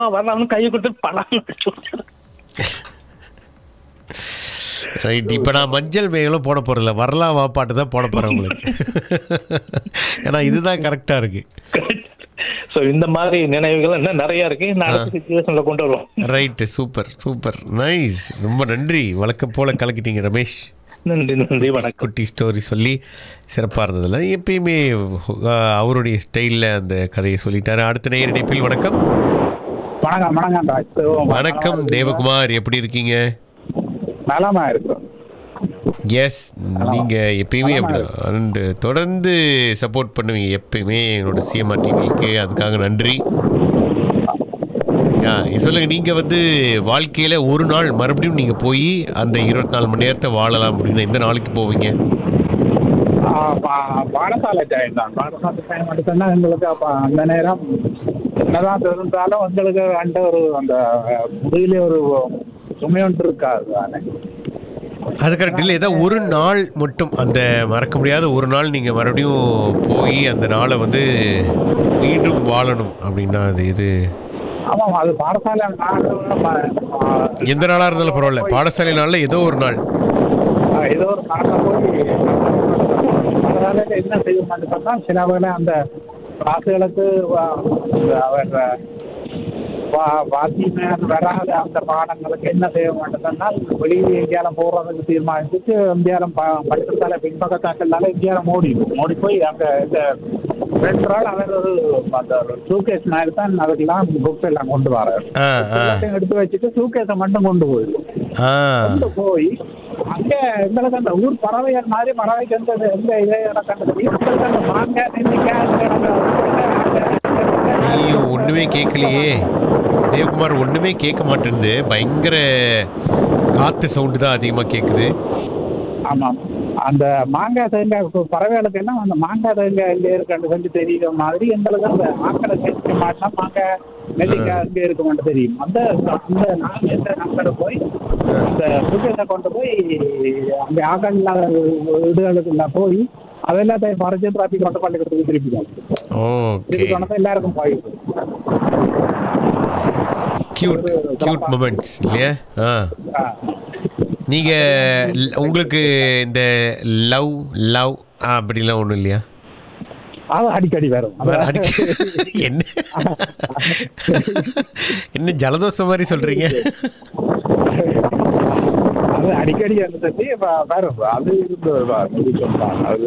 வரலாம்னு கையை கொடுத்து படம் ரைட் இப்போ நான் மஞ்சள் மேகலும் போட போகிறதில்ல வரலாம் வா பாட்டு தான் போட போகிறேன் உங்களுக்கு ஏன்னா இதுதான் கரெக்டாக இருக்கு சோ இந்த மாதிரி நினைவுகள் இன்னும் நிறைய இருக்கு நான் அடுத்த சுச்சுவேஷன்ல கொண்டு வருவோம் ரைட்டு சூப்பர் சூப்பர் நைஸ் ரொம்ப நன்றி வழக்கம் போல் கலக்கிட்டீங்க ரமேஷ் நன்றி நன்றி வணக்கம் குட்டி ஸ்டோரி சொல்லி சிறப்பாக இருந்ததில்ல எப்பயுமே அஹ், அவருடைய ஸ்டைலில் அந்த கதையை சொல்லிட்டாரு அடுத்த நேர் இணைப்பில் வணக்கம் வணக்கம் வணக்கம் ராஜ் வணக்கம் தேவகுமார் எப்படி இருக்கீங்க நலமா இருக்கு எஸ் நீங்கள் எப்பயுமே அப்படி அண்ட் தொடர்ந்து சப்போர்ட் பண்ணுவீங்க எப்பயுமே என்னோட சிஎம்ஆர் டிவிக்கு அதுக்காக நன்றி யா சொல்லுங்க நீங்கள் வந்து வாழ்க்கையில் ஒரு நாள் மறுபடியும் நீங்கள் போய் அந்த இருபத்தி நாலு மணி நேரத்தை வாழலாம் அப்படின்னா எந்த நாளைக்கு போவீங்க ஆ, பா- பாடசாலை டைம் தான் பாடசாலை டைம் எடுத்தோம்னா எங்களுக்கு அப்ப அந்த நேரம் என்னதான் இருந்தாலும் எங்களுக்கு அந்த ஒரு அந்த முடியல ஒரு சுமை ஒன்று இருக்காது தானே அது கரெக்ட் இல்லை ஏதாவது ஒரு நாள் மட்டும் அந்த மறக்க முடியாத ஒரு நாள் நீங்கள் மறுபடியும் போய் அந்த நாளை வந்து மீண்டும் வாழணும் அப்படின்னா அது இது ஆமாம் அது பாடசாலை நாள் எந்த நாளாக இருந்தாலும் பரவாயில்ல பாடசாலை நாளில் ஏதோ ஒரு நாள் ஏதோ ஒரு நாளில் போய் பாடசாலையில் என்ன செய்ய மாட்டேன்னா சில வேளை அந்த கிளாஸுகளுக்கு அவர் வா- வாத்தியமே அது வராத அந்த பாடங்களுக்கு என்ன செய்ய மாட்டேன்னா வெளியே எங்கேயாலும் போகிறதுக்கு தீர்மானிச்சுட்டு எங்கேயாலும் ப படிக்கிறதால பின்பக்கத்தாக்கள்னால எங்கேயாலும் ஓடிடும் ஓடி போய் அங்கே இந்த ரெண்டு நாள் அவர் ஒரு அந்த சூகேஸ் மாதிரி தான் அதுக்கெல்லாம் புக்ஸ் எல்லாம் கொண்டு வராரு ஆ ஆ எல்லாத்தையும் எடுத்து வச்சுட்டு சூகேஸை மட்டும் கொண்டு போயிடும் ஆ கொண்டு போய் அங்க எங்களுக்கு அந்த ஊர் பறவைகள் மாதிரி பறவைக்கு எந்த எந்த இதே கண்டது எங்களுக்கு அந்த மாங்காய் நெல்லிக்காய் ஐயோ ஒன்றுமே கேட்கலையே தேவகுமார் ஒன்றுமே கேட்க மாட்டேங்குது பயங்கர காற்று சவுண்டு தான் அதிகமாக கேட்குது ஆமாம் அந்த மாங்காய் தேங்காய் இப்போ பறவைகளுக்கு எல்லாம் அந்த மாங்காய் தேங்காய் எங்கே இருக்குன்னு கொஞ்சம் தெரியுற மாதிரி எங்களுக்கு அந்த ஆக்களை கேட்க மாட்டோம் மாங்காய் நெல்லிக்காய் எங்கே இருக்குமென்னு தெரியும் அந்த அந்த நாங்கள் எந்த நம்பரை போய் அந்த புத்தகத்தை கொண்டு போய் அந்த ஆக்கள் இல்லாத வீடுகளுக்குள்ள போய் அதெல்லாத்தையும் பறிச்சு டிராஃபிக் கொண்டு பள்ளிக்கூடத்துக்கு திருப்பி ஓகே திருப்பி கொண்டு போய் எல்லாருக்கும் போயிடும் கியூட் கியூட் மூமெண்ட்ஸ் இல்லையா ஆ ஆ. நீங்கள் உங்களுக்கு இந்த லவ் லவ் அப்படிலாம் ஒன்றும் இல்லையா அது அடிக்கடி வரும் வேற அடிக்க என்ன என்ன ஜலதோஷம் மாதிரி சொல்கிறீங்க அது அடிக்கடி இருந்துச்சு இப்ப வரும் அது இருந்து வருவாங்க அது சொன்னாங்க அது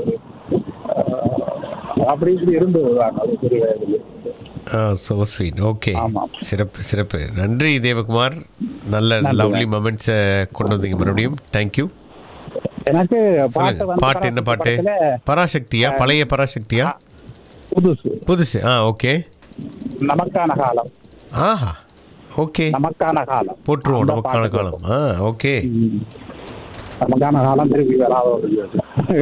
அஹ், அப்படி இப்படி இருந்து வருவாங்க அது சிறு வயதுல ஆ ஸோ ஸ்வீட் ஓகே ஆமாம். சிறப்பு சிறப்பு நன்றி தேவகுமார் நல்ல நன்றி. லவ்லி மொமெண்ட்ஸை கொண்டு வந்தீங்க மறுபடியும் தேங்க்யூ எனக்கு பாட்டு சொல்லுங்க வந்து பாட்டு என்ன பாட்டு படத்துல பராசக்தியா பழைய பராசக்தியா புதுசு புதுசு ஆ ஓகே நமக்கான காலம் ஆஹா ஓகே நமக்கான காலம் போட்டுருவோம் அந்த நமக்கான பாட்டு காலம் ஆ ஓகே ம். நமக்கான காலம் திருப்பி வராத ஒரு இது.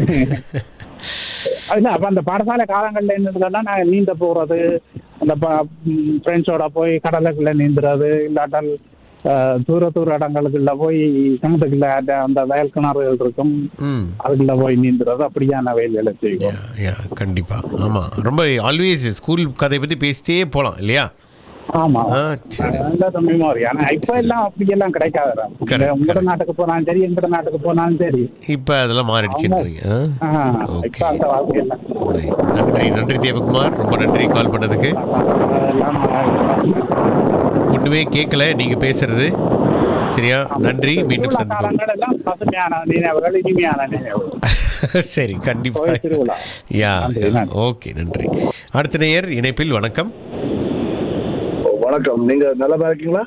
இல்ல அப்ப அந்த பாடசாலை காலங்கள்ல என்னதுன்னா நாங்க நீந்த போறது அந்த ஃப்ரெண்ட்ஸோட போய் கடலுக்குள்ள நீந்துறது இல்லாட்டால் அஹ், தூர தூர இடங்களுக்குள்ள போய் கிணத்துக்குள்ள அந்த- அந்த வயல் கிணறுகள் இருக்கும் ம் அதுக்குள்ள போய் நீந்துறது அப்படியான வேலைகளை செய்வோம் யா கண்டிப்பா ஆமாம் ரொம்ப ஆல்வேஸ் ஸ்கூல் கதையை பற்றி பேசிட்டே போகலாம் இல்லையா ஆமா ஆ சரி நல்ல மெமோரி ஆனா இப்ப எல்லாம் அப்படி எல்லாம் கிடைக்காது Correct, உங்களோட correct. நாட்டுக்கு போனாலும் சரி எங்கட நாட்டுக்கு போனாலும் சரி இப்போ அதெல்லாம் மாறிடுச்சுன்றீங்க ஆ ஆஹ், Okay. இப்ப அந்த வாழ்க்கை எல்லாம் Nice. நன்றி நன்றி தேவகுமார் ரொம்ப நன்றி கால் பண்ணதுக்கு அதெல்லாம் ஒன்றுமே கேட்கல நீங்கள் பேசுறது சரியா நன்றி மீண்டும் திருவிழா சந்திப்போம் காலங்கள் எல்லாம் பசுமையான நினைவுகள் இனிமையான நினைவுகள் சரி கண்டிப்பா கோயில் திருவிழா. யா நன்றி, நன்றி. ஓகே நன்றி அடுத்த நேயர் இணைப்பில் வணக்கம் வணக்கம் நீங்க நல்லா இருக்கீங்களா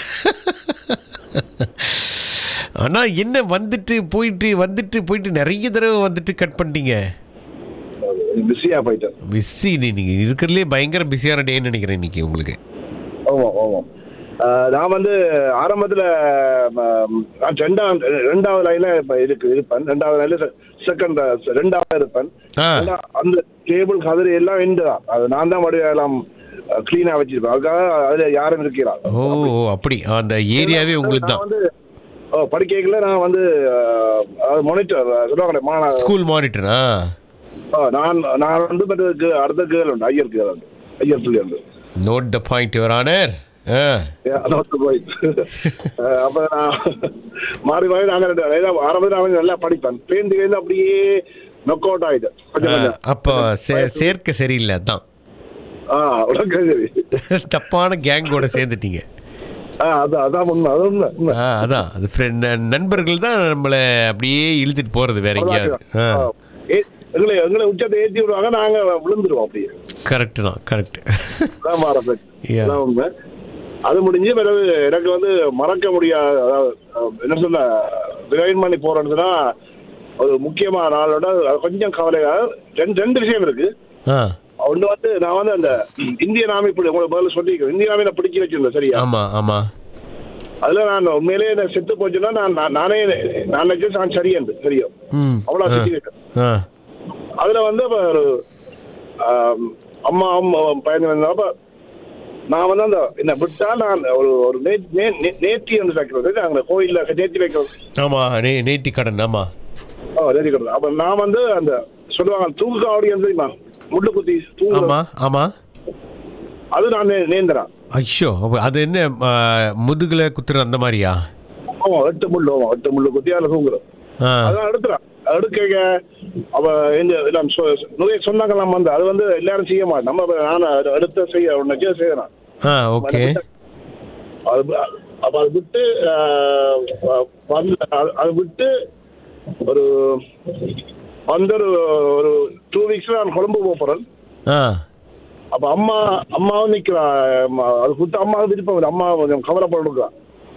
ஆனா என்ன வந்துட்டு போயிட்டு வந்துட்டு போயிட்டு நிறைய தடவை வந்துட்டு கட் பண்ணிட்டீங்க பிஸியா போயிட்டேன் பிஸி நீங்க இருக்கிறதுலே பயங்கர பிஸியான டேன்னு நினைக்கிறேன் இன்னைக்கு உங்களுக்கு ஆமாம் ஆமாம் ஆஹ் நான் வந்து ஆரம்பத்துல ம, நான் ரெண்டாம் ரெண்டாவது லைன்ல இப்ப இருக்கு இருப்பேன் ரெண்டாவது லைன்ல செகண்ட் ரெண்டாவது இருப்பேன் ஆ. ஆனா அந்த டேபிள் கதிரை எல்லாம் எண்டு தான் அது நான் தான் மறுபடியும் எல்லாம் கிளீனா வச்சிருப்பேன் அதுக்காக அதுல யாரும் இருக்கிறார் ஓ ஓ, அப்படி அந்த ஏரியாவே உங்களுக்கு நான் தான் வந்து ஓ, படிக்கல நான் வந்து மானிட்டர் சொல்லுவாங்களே மாணவர் ஸ்கூல் மானிட்டரா ஆ, நான் நான் வந்து மற்ற கே- அடுத்த கேள் உண்டு ஐயர் கேள் உண்டு ஐயர் பிள்ளை உண்டு note the point your honour ஆ நாட் பாய்ஸ் அப்ப நான் மாறி மாறி நாங்க ரெண்டு ஏதாவது ஆரம்பத்தில் அவன் நல்லா படிப்பேன் பேருந்து பேருந்து அப்படியே நொக் அவுட் ஆயிட்டு கொஞ்சம் ஆ, கொஞ்சம் அப்போ சே- சேர்க்க சரியில்லை அதான் ஆ உனக்கு சரி தப்பான கேங்கோட சேர்ந்துட்டீங்க ஆ அதான் அதான் உண்மை அது உண்மை உண்மை ஆ அதான் அது ஃப்ரெண்ட் நண்பர்கள் தான் நம்மளை அப்படியே இழுத்துட்டு போகிறது வேற எங்கேயாவது ஆ ஆ. ஏ- எங்களை எங்களை உச்சத்தை ஏற்றி விடுவாங்க நாங்க விழுந்துருவோம் அப்படியே கரெக்டு தான் கரெக்ட் அதான் மாறப்ப Yeah. அதான் உண்மை அது முடிஞ்சு பிறகு எனக்கு வந்து மறக்க முடியாத அதாவது அஹ், என்ன சொல்ல ரிவைன் பண்ணி போறதுன்னா ஒரு முக்கியமான நாளோட அது கொஞ்சம் கவலையா ரெண்டு ரெண்டு விஷயம் இருக்கு ஆ ஒன்று வந்து நான் வந்து அந்த இந்தியன் ஆர்மி பிடி உங்களுக்கு முதல்ல சொல்லியிருக்கேன் இந்தியன் ஆர்மி நான் பிடிக்க வச்சிருந்தேன் சரியா ஆமாம் ஆமாம் அதுல நான் உண்மையிலேயே என்ன செத்து போச்சுன்னா நான் நான் நானே நான் நினைச்சேன் நான் சரியன்று சரியா ம் அவ்வளோ ஆ. திட்டிருக்கேன் ஆ அதுல வந்து அப்ப ஒரு ஆம், அம்மா அம்மா பையன் வந்தப்ப நான் வந்து அந்த என்ன விட்டா நான் ஒரு ஒரு நே- நே- நே- நேர்த்தி வந்து வைக்கிறது அங்க கோயில்ல நேர்த்தி வைக்கிறது ஆமாம் நே நேத்தி கடன் ஆமாம் ஓ நேர்த்தி வைக்கிறது அப்ப நான் வந்து அந்த சொல்லுவாங்க தூக்கு காவடி வந்து தெரியுமா முள்ளு குத்தி தூங்கு ஆமாம் ஆமாம் அது நான் நே- நேர்ந்தேன் ஐயோ அப்ப அது என்ன ஆ, முதுகுல குத்துற அந்த மாதிரியா ஆமா எட்டு முள்ளு ஆமா எட்டு முள்ளு குத்தி அதில் தூங்குறோம் ஆ அதான் எடுத்துறான் எடுக்க அவ எங்க எல்லாம் சொ- நிறைய சொன்னாங்கலாம் வந்து அது வந்து எல்லாரும் செய்ய மாட்டேன் நம்ம நான் அதை எடுத்து செய்ய உடனே செய்யறேன் ஆ ஓகே அது அப்ப அது விட்டு ஆஹ், வந்து அது- அது விட்டு ஒரு வந்து ஒரு ஒரு டூ வீக்ஸ்ல நான் கொழம்பு போக போறேன் ஆ அப்ப அம்மா அம்மாவும் நிக்கிறா அம்மா, அது விட்டு அம்மா விருப்பம் இல்லை. அம்மா கொஞ்சம் கவலைப்படுறா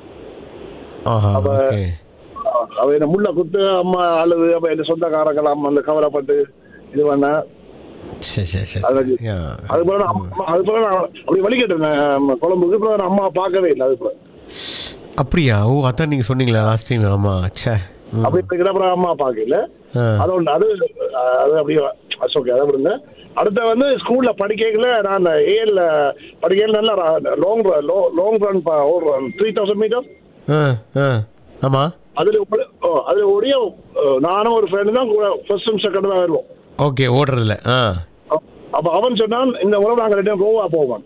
ஆஹா அப்ப- ஓகே அவ என்ன முள்ள குத்து அம்மா அழுது அப்ப என்ன சொந்தக்காரங்களாம் அந்த கவலைப்பட்டு இது பண்ண சரி சரி சரி அது- யா. அது போல நான் அம்மா- அது போல நான் அப்படி வலிக்கட்டேன் குழம்புக்கு அப்புறம் நான் அம்மா பார்க்கவே இல்லை அது போல அப்படியா ஓ அதான் நீங்கள் சொன்னீங்களா லாஸ்ட் டைம் ஆமாம் ச்சே ம். அப்படி இருக்கிற அப்புறம் அம்மா பார்க்கல ஆ அது ஒன்று அது அது அப்படியே ஓகே அதை விடுங்க அடுத்த வந்து ஸ்கூல்ல படிக்கல நான் ஏஎல்ல படிக்கல நல்லா லாங் லாங் ரன் ஓடுறேன் த்ரீ தௌசண்ட் மீட்டர் ஆ ஆ ஆமாம் அதுல ஓடி- ஓ, அதுல ஓடிய அஹ், நானும் ஒரு ஃப்ரெண்டு தான் கூட ஃபர்ஸ்ட் செகண்ட் தான் வருவோம் ஓகே ஓடுறதில்ல ஆ அப்ப அவன் சொன்னான் இந்த முறை நாங்க ரெண்டு பேரும் கோவா போவோம்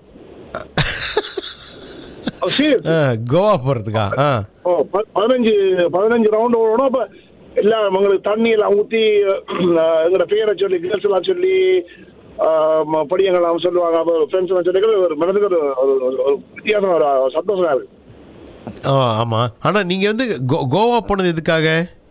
Oh, serious? ஆ கோவா போகிறதுக்கா ஆ ஓ, ப- பதினஞ்சு பதினஞ்சு ரவுண்ட் ஓடணும் அப்ப எல்லாம் உங்களுக்கு தண்ணி எல்லாம் ஊத்தி அஹ், எங்களோட பேரை சொல்லி கேர்ள்ஸ் எல்லாம் சொல்லி ஆஹ், ம- படியங்கள்லாம் சொல்லுவாங்க அப்போ ஃப்ரெண்ட்ஸ் எல்லாம் சொல்லி ஒரு மனதுக்கு ஒரு ஒரு- ஒரு- ஒரு வித்தியாசம் ஒரு சந்தோஷமா இருக்கு ஆ ஆமாம் ஆனால் நீங்கள் வந்து கோ கோவா போனது எதுக்காக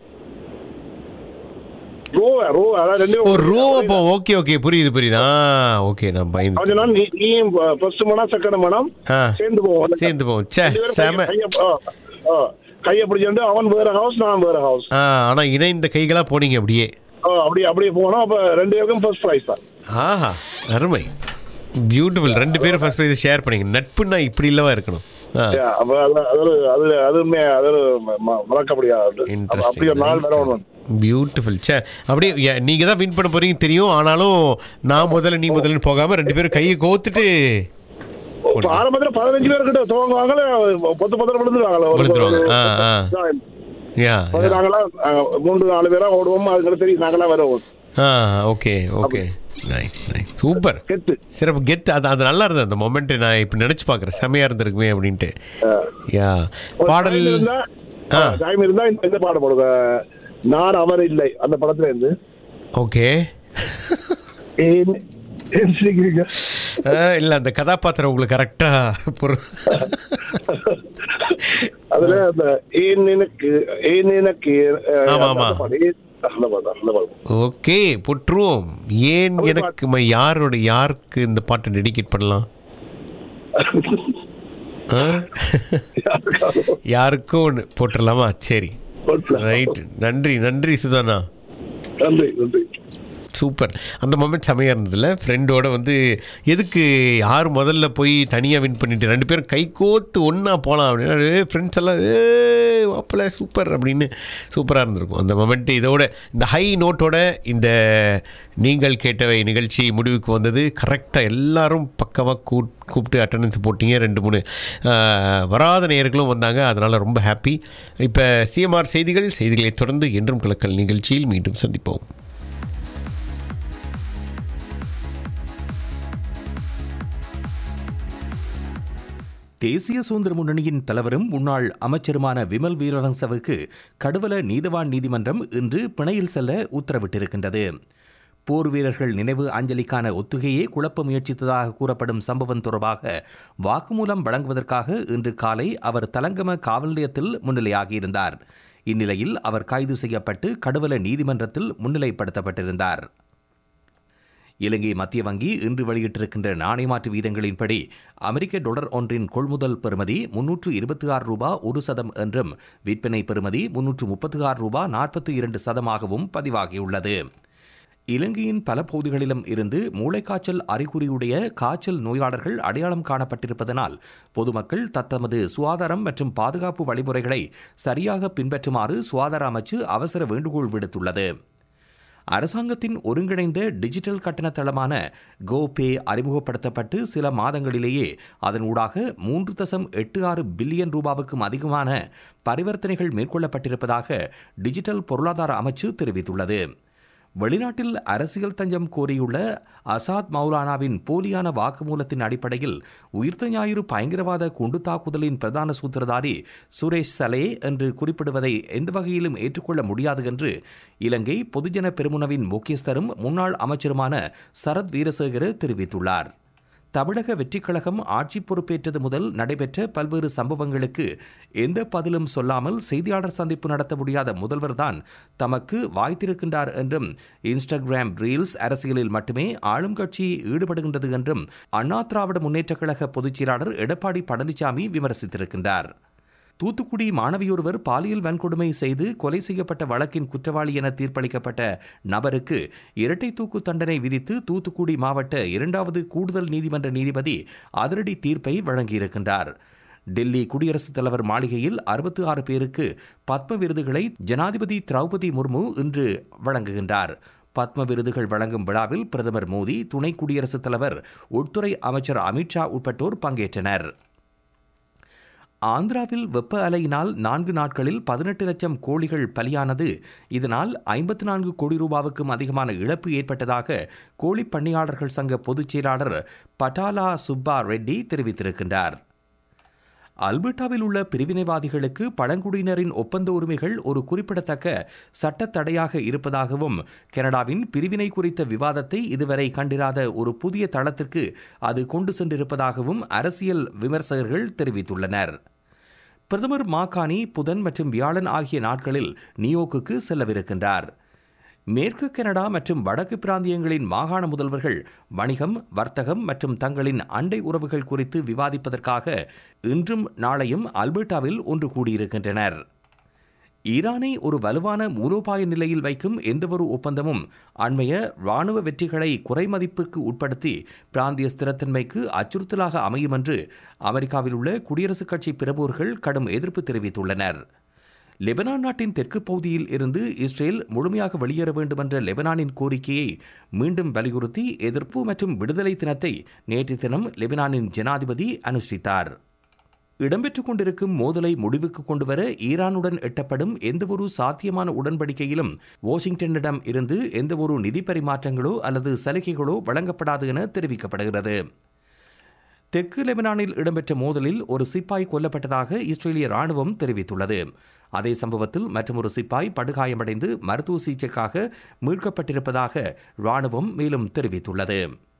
ரோவா ரோ அதான் ரெண்டு ஓ ரோவா போ ஓகே ஓகே புரியுது புரியுது ஆ ஓகே நான் அவன் பயந்து சொன்னான் நீ நீயும் ஃபர்ஸ்ட் மனம் செகண்ட் மனம் ஆ சேர்ந்து போவோம் சேர்ந்து போவோம் ச்சே ரெண்டு பேரும் செம கையை- கையை- ஆ, ஆ, கையை பிடிச்சிட்டு அவன் வேற ஹவுஸ் நான் வேற ஹவுஸ் ஆ ஆனால் இணைந்த கைகளாக போனீங்க அப்படியே அப்படியே அப்படியே போனோம் அப்ப ரெண்டு பேருக்கும் ஃபர்ஸ்ட் ப்ரைஸ் தான் ஆஹா அருமை பியூட்டிஃபுல் ரெண்டு பேரும் ஃபர்ஸ்ட் ப்ரைஸ் ஷேர் பண்ணீங்க நட்புன்னா இப்படி இல்லவா இருக்கணும் ஆ Yeah, அப்ப அது அது அது அதுவுமே அது ஒரு ம- மறக்க முடியாது அப்ப அப்படி ஒரு நாள் வேற ஒன்று பியூட்டிஃபுல் சே அப்படியே யா- நீங்க தான் வின் பண்ண போறீங்க தெரியும் ஆனாலும் நான் முதல்ல நீ முதல்ல போகாம ரெண்டு பேரும் கையை கோத்துட்டு இப்ப ஆரம்பத்துல பதினஞ்சு பேர் கிட்ட துவங்குவாங்களே பொத்து பொத்து விழுந்துருவாங்களே ஒரு- விழுந்துருவாங்க. ஒரு- ஆ, ஆ. யா அது நாங்களாம் நாங்க மூன்று நாலு பேரா ஓடுவோம் அதுக்கு தெரியும் நாங்களாம் வருவோம் ஆ okay okay nice nice super கெத்து சிறப்பு கெத்து அது அது நல்லா இருந்தது அந்த மொமெண்ட் நான் இப்போ நினச்சி பார்க்குறேன் செமையாக இருந்திருக்குமே அப்படின்ட்டு யா பாடல் டைம் இருந்தா ஆ. டைம் இருந்தா இந்த இந்த பாடம் போடுங்க நான் அவர் இல்லை அந்த படத்துல இருந்து ஓகே ஏன் ஏன் சிரிக்கிறீங்க இல்லை அந்த கதாபாத்திரம் உங்களுக்கு கரெக்டாக பொரு அதுல அந்த ஏன் எனக்கு ஏன் எனக்கு அஹ், ஆமா, அந்த ஆமா. பாட்டு, ஏன் அந்த பாட்டு அந்த பாட்டு ஓகே புற்றுவோம் ஏன் எனக்கு ம- யாரோட யாருக்கு இந்த பாட்டை டெடிகேட் பண்ணலாம் ஆ? யாருக்கும் ஒன்று போட்டுடலாமா சரி ரைட் நன்றி நன்றி சுதானா நன்றி நன்றி சூப்பர் அந்த மொமெண்ட் செமையாக இருந்ததுல ஃப்ரெண்டோட வந்து எதுக்கு யார் முதல்ல போய் தனியாக வின் பண்ணிட்டு ரெண்டு பேரும் கை கோத்து ஒன்றா போகலாம் அப்படின்னு ஃப்ரெண்ட்ஸ் எல்லாம் ஏ மாப்பிள்ள சூப்பர் அப்படின்னு சூப்பராக இருந்திருக்கும் அந்த மொமெண்ட்டு இதோட இந்த ஹை நோட்டோட இந்த நீங்கள் கேட்டவை நிகழ்ச்சி முடிவுக்கு வந்தது கரெக்டாக எல்லாரும் பக்கமாக கூ கூப்பிட்டு அட்டண்டன்ஸ் போட்டீங்க ரெண்டு மூணு ஆஹ், வராத நேயர்களும் வந்தாங்க அதனால் ரொம்ப ஹாப்பி இப்போ சிஎம்ஆர் செய்திகள் செய்திகளை தொடர்ந்து என்றும் கலக்கல் நிகழ்ச்சியில் மீண்டும் சந்திப்போம் தேசிய சுதந்திர முன்னணியின் தலைவரும் முன்னாள் அமைச்சருமான விமல் வீரவன்சவுக்கு கடுவல நீதவான் நீதிமன்றம் இன்று பிணையில் செல்ல உத்தரவிட்டிருக்கின்றது போர் வீரர்கள் நினைவு அஞ்சலிக்கான ஒத்துகையை குழப்ப முயற்சித்ததாக கூறப்படும் சம்பவம் தொடர்பாக வாக்குமூலம் வழங்குவதற்காக இன்று காலை அவர் தலங்கம காவல் நிலையத்தில் முன்னிலையாகியிருந்தார் இந்நிலையில் அவர் கைது செய்யப்பட்டு கடுவல நீதிமன்றத்தில் முன்னிலைப்படுத்தப்பட்டிருந்தார் இலங்கை மத்திய வங்கி இன்று வெளியிட்டிருக்கின்ற நாணய மாற்று வீதங்களின்படி அமெரிக்க டாலர் ஒன்றின் கொள்முதல் பெறுமதி முன்னூற்று இருபத்தி ஆறு ரூபா ஒரு சதம் என்றும் விற்பனை பெறுமதி முன்னூற்று முப்பத்தி ஆறு ரூபா நாற்பத்தி இரண்டு சதமாகவும் பதிவாகியுள்ளது இலங்கையின் பல பகுதிகளிலும் இருந்து மூளைக்காய்ச்சல் அறிகுறியுடைய காய்ச்சல் நோயாளர்கள் அடையாளம் காணப்பட்டிருப்பதனால் பொதுமக்கள் தத்தமது சுகாதாரம் மற்றும் பாதுகாப்பு வழிமுறைகளை சரியாக பின்பற்றுமாறு சுகாதார அமைச்சு அவசர வேண்டுகோள் விடுத்துள்ளது அரசாங்கத்தின் ஒருங்கிணைந்த டிஜிட்டல் கட்டண தளமான கோபே அறிமுகப்படுத்தப்பட்டு சில மாதங்களிலேயே அதன் ஊடாக மூன்று தசம் எட்டு ஆறு பில்லியன் ரூபாவுக்கும் அதிகமான பரிவர்த்தனைகள் மேற்கொள்ளப்பட்டிருப்பதாக டிஜிட்டல் பொருளாதார அமைச்சு தெரிவித்துள்ளது வெளிநாட்டில் அரசியல் தஞ்சம் கோரியுள்ள அசாத் மௌலானாவின் போலியான வாக்குமூலத்தின் அடிப்படையில் உயிர்த்த ஞாயிறு பயங்கரவாத குண்டு தாக்குதலின் பிரதான சூத்திரதாரி சுரேஷ் சலே என்று குறிப்பிடுவதை எந்த வகையிலும் ஏற்றுக்கொள்ள முடியாது என்று இலங்கை பொதுஜன பெருமுனவின் முக்கியஸ்தரும் முன்னாள் அமைச்சருமான சரத் வீரசேகர தெரிவித்துள்ளார் தமிழக வெற்றிக் கழகம் ஆட்சி பொறுப்பேற்றது முதல் நடைபெற்ற பல்வேறு சம்பவங்களுக்கு எந்த பதிலும் சொல்லாமல் செய்தியாளர் சந்திப்பு நடத்த முடியாத முதல்வர்தான் தமக்கு வாய்த்திருக்கின்றார் என்றும் இன்ஸ்டாகிராம் ரீல்ஸ் அரசியலில் மட்டுமே ஆளும் கட்சி ஈடுபடுகின்றது என்றும் அண்ணா திராவிட முன்னேற்றக் கழக பொதுச் செயலாளர் எடப்பாடி பழனிசாமி விமர்சித்திருக்கின்றார் தூத்துக்குடி மாணவியொருவர் பாலியல் வன்கொடுமை செய்து கொலை செய்யப்பட்ட வழக்கின் குற்றவாளி என தீர்ப்பளிக்கப்பட்ட நபருக்கு இரட்டை தூக்கு தண்டனை விதித்து தூத்துக்குடி மாவட்ட இரண்டாவது கூடுதல் நீதிமன்ற நீதிபதி அதிரடி தீர்ப்பை வழங்கியிருக்கின்றார் டெல்லி குடியரசுத் தலைவர் மாளிகையில் அறுபத்தி ஆறு பேருக்கு பத்ம விருதுகளை ஜனாதிபதி திரௌபதி முர்மு இன்று வழங்குகின்றார் பத்ம விருதுகள் வழங்கும் விழாவில் பிரதமர் மோடி துணை குடியரசுத் தலைவர் உள்துறை அமைச்சர் அமித்ஷா உட்பட்டோர் பங்கேற்றனர் ஆந்திராவில் வெப்ப அலையினால் நான்கு நாட்களில் பதினெட்டு லட்சம் கோழிகள் பலியானது இதனால் ஐம்பத்தி நான்கு கோடி ரூபாவுக்கும் அதிகமான இழப்பு ஏற்பட்டதாக கோழி பண்ணையாளர்கள் சங்க பொதுச் செயலாளர் பட்டாலா சுப்பா ரெட்டி தெரிவித்திருக்கின்றார் அல்பர்டாவில் உள்ள பிரிவினைவாதிகளுக்கு பழங்குடியினரின் ஒப்பந்த உரிமைகள் ஒரு குறிப்பிடத்தக்க சட்டத் தடையாக இருப்பதாகவும் கனடாவின் பிரிவினை குறித்த விவாதத்தை இதுவரை கண்டிராத ஒரு புதிய தளத்திற்கு அது கொண்டு சென்றிருப்பதாகவும் அரசியல் விமர்சகர்கள் தெரிவித்துள்ளனர் பிரதமர் மாகாணி புதன் மற்றும் வியாழன் ஆகிய நாட்களில் நியோக்குக்கு செல்லவிருக்கின்றார் மேற்கு கனடா மற்றும் வடக்கு பிராந்தியங்களின் மாகாண முதல்வர்கள் வணிகம் வர்த்தகம் மற்றும் தங்களின் அண்டை உறவுகள் குறித்து விவாதிப்பதற்காக இன்றும் நாளையும் அல்பர்டாவில் ஒன்று கூடியிருக்கின்றனர் ஈரானை ஒரு வலுவான மூலோபாய நிலையில் வைக்கும் எந்தவொரு ஒப்பந்தமும் அண்மைய இராணுவ வெற்றிகளை குறைமதிப்புக்கு உட்படுத்தி பிராந்திய ஸ்திரத்தன்மைக்கு அச்சுறுத்தலாக அமையும் என்று அமெரிக்காவில் உள்ள குடியரசுக் கட்சி பிரமுகர்கள் கடும் எதிர்ப்பு தெரிவித்துள்ளனர் லெபனான் நாட்டின் தெற்கு பகுதியில் இருந்து இஸ்ரேல் முழுமையாக வெளியேற வேண்டும் என்ற லெபனானின் கோரிக்கையை மீண்டும் வலியுறுத்தி எதிர்ப்பு மற்றும் விடுதலை தினத்தை நேற்று தினம் லெபனானின் ஜனாதிபதி அனுஷ்டித்தார் இடம்பெற்றுக் கொண்டிருக்கும் மோதலை முடிவுக்கு கொண்டுவர ஈரானுடன் எட்டப்படும் எந்தவொரு சாத்தியமான உடன்படிக்கையிலும் வாஷிங்டனிடம் இருந்து எந்தவொரு நிதி பரிமாற்றங்களோ அல்லது சலுகைகளோ வழங்கப்படாது என தெரிவிக்கப்படுகிறது தெற்கு லெபனானில் இடம்பெற்ற மோதலில் ஒரு சிப்பாய் கொல்லப்பட்டதாக இஸ்ரேலிய ராணுவம் தெரிவித்துள்ளது அதே சம்பவத்தில் மற்றொரு சிப்பாய் படுகாயமடைந்து மருத்துவ சிகிச்சைக்காக மீட்கப்பட்டிருப்பதாக ராணுவம் மேலும் தெரிவித்துள்ளது